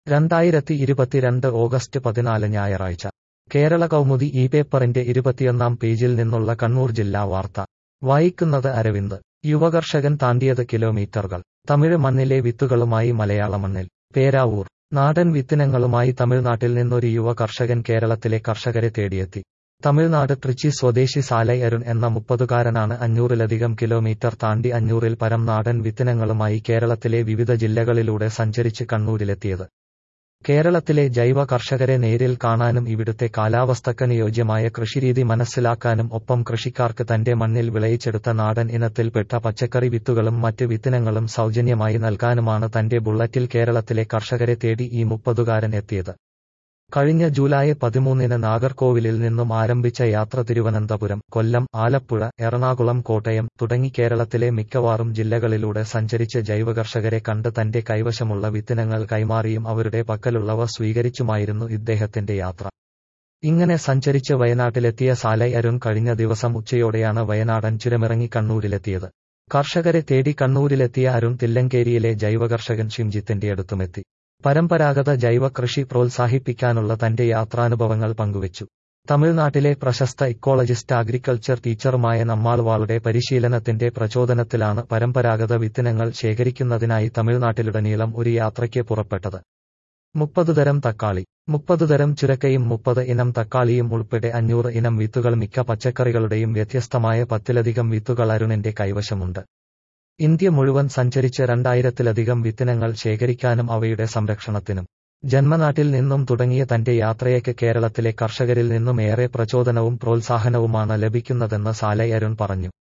രണ്ടായിരത്തി ഇരുപത്തിരണ്ട് ഓഗസ്റ്റ് പതിനാല് ഞായറാഴ്ച കേരള കൗമുദി ഈ പേപ്പറിന്റെ ഇരുപത്തിയൊന്നാം പേജിൽ നിന്നുള്ള കണ്ണൂർ ജില്ലാ വാർത്ത വായിക്കുന്നത് അരവിന്ദ് യുവകർഷകൻ താണ്ടിയത് കിലോമീറ്ററുകൾ തമിഴ് മണ്ണിലെ വിത്തുകളുമായി മലയാള മണ്ണിൽ പേരാവൂർ നാടൻ വിത്തിനങ്ങളുമായി തമിഴ്നാട്ടിൽ നിന്നൊരു യുവ കർഷകൻ കേരളത്തിലെ കർഷകരെ തേടിയെത്തി തമിഴ്നാട് ട്രിച്ചി സ്വദേശി സാലൈ അരുൺ എന്ന മുപ്പതുകാരനാണ് അഞ്ഞൂറിലധികം കിലോമീറ്റർ താണ്ടി അഞ്ഞൂറിൽ പരം നാടൻ വിത്തിനങ്ങളുമായി കേരളത്തിലെ വിവിധ ജില്ലകളിലൂടെ സഞ്ചരിച്ച് കണ്ണൂരിലെത്തിയത് കേരളത്തിലെ ജൈവ കർഷകരെ നേരിൽ കാണാനും ഇവിടുത്തെ കാലാവസ്ഥക്കനുയോജ്യമായ കൃഷിരീതി മനസ്സിലാക്കാനും ഒപ്പം കൃഷിക്കാർക്ക് തന്റെ മണ്ണിൽ വിളയിച്ചെടുത്ത നാടൻ ഇനത്തിൽപ്പെട്ട പച്ചക്കറി വിത്തുകളും മറ്റ് വിത്തിനങ്ങളും സൗജന്യമായി നൽകാനുമാണ് തന്റെ ബുള്ളറ്റിൽ കേരളത്തിലെ കർഷകരെ തേടി ഈ മുപ്പതുകാരൻ എത്തിയത് കഴിഞ്ഞ ജൂലൈ പതിമൂന്നിന് നാഗർകോവിലിൽ നിന്നും ആരംഭിച്ച യാത്ര തിരുവനന്തപുരം കൊല്ലം ആലപ്പുഴ എറണാകുളം കോട്ടയം തുടങ്ങി കേരളത്തിലെ മിക്കവാറും ജില്ലകളിലൂടെ സഞ്ചരിച്ച് ജൈവകർഷകരെ കണ്ട് തന്റെ കൈവശമുള്ള വിത്തിനങ്ങൾ കൈമാറിയും അവരുടെ പക്കലുള്ളവ സ്വീകരിച്ചുമായിരുന്നു ഇദ്ദേഹത്തിന്റെ യാത്ര ഇങ്ങനെ സഞ്ചരിച്ച് വയനാട്ടിലെത്തിയ സാലൈ അരുൺ കഴിഞ്ഞ ദിവസം ഉച്ചയോടെയാണ് വയനാടൻ ചുരമിറങ്ങി കണ്ണൂരിലെത്തിയത് കർഷകരെ തേടി കണ്ണൂരിലെത്തിയ അരുൺ തില്ലങ്കേരിയിലെ ജൈവകർഷകൻ ഷിംജിത്തിന്റെ അടുത്തുമെത്തി പരമ്പരാഗത ജൈവ കൃഷി പ്രോത്സാഹിപ്പിക്കാനുള്ള തന്റെ യാത്രാനുഭവങ്ങൾ പങ്കുവച്ചു തമിഴ്നാട്ടിലെ പ്രശസ്ത ഇക്കോളജിസ്റ്റ് അഗ്രികൾച്ചർ ടീച്ചറുമായ നമ്മാൾവാളുടെ പരിശീലനത്തിന്റെ പ്രചോദനത്തിലാണ് പരമ്പരാഗത വിത്തിനങ്ങൾ ശേഖരിക്കുന്നതിനായി തമിഴ്നാട്ടിലുടനീളം ഒരു യാത്രയ്ക്ക് പുറപ്പെട്ടത് മുപ്പത് തരം തക്കാളി മുപ്പത് തരം ചുരക്കയും മുപ്പത് ഇനം തക്കാളിയും ഉൾപ്പെടെ അഞ്ഞൂറ് ഇനം വിത്തുകൾ മിക്ക പച്ചക്കറികളുടെയും വ്യത്യസ്തമായ പത്തിലധികം വിത്തുകൾ അരുണിന്റെ കൈവശമുണ്ട് ഇന്ത്യ മുഴുവൻ സഞ്ചരിച്ച് രണ്ടായിരത്തിലധികം വിത്തിനങ്ങൾ ശേഖരിക്കാനും അവയുടെ സംരക്ഷണത്തിനും ജന്മനാട്ടിൽ നിന്നും തുടങ്ങിയ തന്റെ യാത്രയ്ക്ക് കേരളത്തിലെ കർഷകരിൽ നിന്നും ഏറെ പ്രചോദനവും പ്രോത്സാഹനവുമാണ് ലഭിക്കുന്നതെന്ന് സാലൈ അരുൺ പറഞ്ഞു